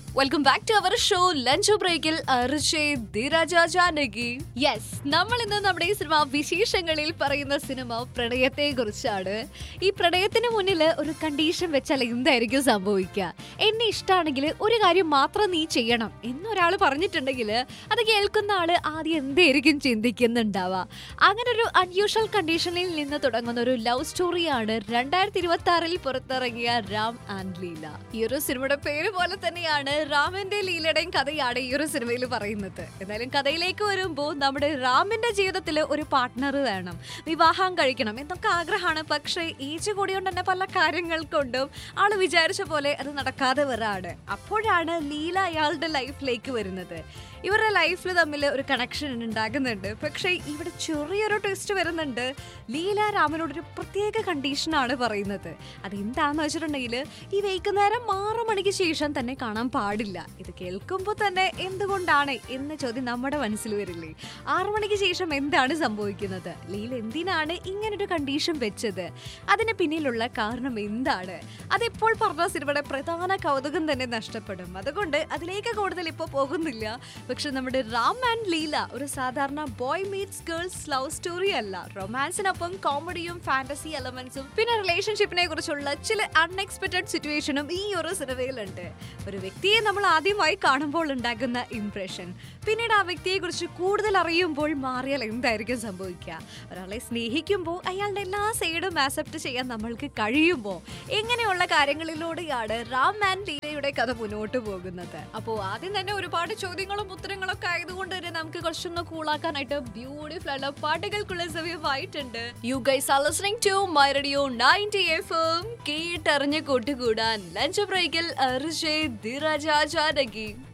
welcome back to our show lunch ബ്രേക്കിൽ Janaki yes നമ്മൾ ഇന്ന് നമ്മുടെ ഈ സിനിമ വിശേഷങ്ങളിൽ പറയുന്ന സിനിമ പ്രണയത്തെ കുറിച്ചാണ് ഈ പ്രണയത്തിന് മുന്നിൽ ഒരു കണ്ടീഷൻ വെച്ചാൽ എന്തായിരിക്കും സംഭവിക്കുക എന്നെ ഇഷ്ടമാണെങ്കിൽ ഒരു കാര്യം മാത്രം നീ ചെയ്യണം എന്നൊരാൾ പറഞ്ഞിട്ടുണ്ടെങ്കിൽ അത് കേൾക്കുന്ന ആള് ആദ്യം എന്തായിരിക്കും ചിന്തിക്കുന്നുണ്ടാവുക അങ്ങനെ ഒരു അൺയൂഷ്വൽ കണ്ടീഷനിൽ നിന്ന് തുടങ്ങുന്ന ഒരു ലവ് സ്റ്റോറിയാണ് രണ്ടായിരത്തി ഇരുപത്തി ആറിൽ പുറത്തിറങ്ങിയ രാം ആൻഡ് ലീല ഈ ഒരു സിനിമയുടെ പേര് പോലെ തന്നെയാണ് രാമന്റെ ലീലയുടെയും കഥയാണ് ഈ ഒരു സിനിമയിൽ പറയുന്നത് എന്നാലും കഥയിലേക്ക് വരുമ്പോൾ നമ്മുടെ രാമിന്റെ ജീവിതത്തിൽ ഒരു പാർട്ട്ണർ വേണം വിവാഹം കഴിക്കണം എന്നൊക്കെ ആഗ്രഹമാണ് പക്ഷേ ഏജ് കൂടിയോണ്ട് തന്നെ പല കാര്യങ്ങൾ കൊണ്ടും ആള് വിചാരിച്ച പോലെ അത് നടക്കാതെ വരാണ് അപ്പോഴാണ് ലീല അയാളുടെ ലൈഫിലേക്ക് വരുന്നത് ഇവരുടെ ലൈഫിൽ തമ്മിൽ ഒരു കണക്ഷൻ ഉണ്ടാകുന്നുണ്ട് പക്ഷേ ഇവിടെ ചെറിയൊരു ട്വിസ്റ്റ് വരുന്നുണ്ട് ലീല രാമനോടൊരു പ്രത്യേക കണ്ടീഷനാണ് പറയുന്നത് അതെന്താന്ന് വെച്ചിട്ടുണ്ടെങ്കിൽ ഈ വൈകുന്നേരം ആറു മണിക്ക് ശേഷം തന്നെ കാണാൻ പാടില്ല ഇത് കേൾക്കുമ്പോൾ തന്നെ എന്തുകൊണ്ടാണ് എന്ന ചോദ്യം നമ്മുടെ മനസ്സിൽ വരില്ലേ ആറു മണിക്ക് ശേഷം എന്താണ് സംഭവിക്കുന്നത് ലീല എന്തിനാണ് ഇങ്ങനൊരു കണ്ടീഷൻ വെച്ചത് അതിന് പിന്നിലുള്ള കാരണം എന്താണ് അതെപ്പോൾ പറഞ്ഞ സിനിമയുടെ പ്രധാന കൗതുകം തന്നെ നഷ്ടപ്പെടും അതുകൊണ്ട് അതിലേക്ക് കൂടുതൽ ഇപ്പോൾ പോകുന്നില്ല പക്ഷെ നമ്മുടെ റാം ആൻഡ് ലീല ഒരു സാധാരണ boy meets girls love story അല്ല റൊമാൻസിനൊപ്പം കോമഡിയും ഫാന്റസി എലമെന്റ്സും പിന്നെ റിലേഷൻഷിപ്പിനെ കുറിച്ചുള്ള ചില അൺഎക്സ്പെക്ടഡ് സിറ്റുവേഷനും ഈ ഒരു സിനിമയിലുണ്ട് ഒരു വ്യക്തിയെ നമ്മൾ ആദ്യമായി കാണുമ്പോൾ ഉണ്ടാകുന്ന ഇംപ്രഷൻ പിന്നീട് ആ വ്യക്തിയെ കുറിച്ച് കൂടുതൽ അറിയുമ്പോൾ മാറിയാൽ എന്തായിരിക്കും സംഭവിക്കുക ഒരാളെ സ്നേഹിക്കുമ്പോൾ അയാളുടെ എല്ലാ സൈഡും ആക്സെപ്റ്റ് ചെയ്യാൻ നമ്മൾക്ക് കഴിയുമ്പോൾ എങ്ങനെയുള്ള കാര്യങ്ങളിലൂടെയാണ് റാം ആൻഡ് ലീലയുടെ കഥ മുന്നോട്ട് പോകുന്നത് അപ്പോൾ ആദ്യം തന്നെ ഒരുപാട് ചോദ്യങ്ങളും ഉത്തരങ്ങളൊക്കെ ആയതുകൊണ്ട് തന്നെ നമുക്ക് കുറച്ചൊന്ന് കൂളാക്കാനായിട്ട് ബ്യൂട്ടിഫുൾ ആയിട്ടുള്ള പാട്ടുകൾക്കുള്ള സമയമായിട്ടുണ്ട് you guys are listening to my radio 90 എഫും കേട്ടറിഞ്ഞ് കൂട്ടുകൂടാൻ ലഞ്ച് ബ്രേക്കിൽ അർജയ് ധിരാജ ജാനകി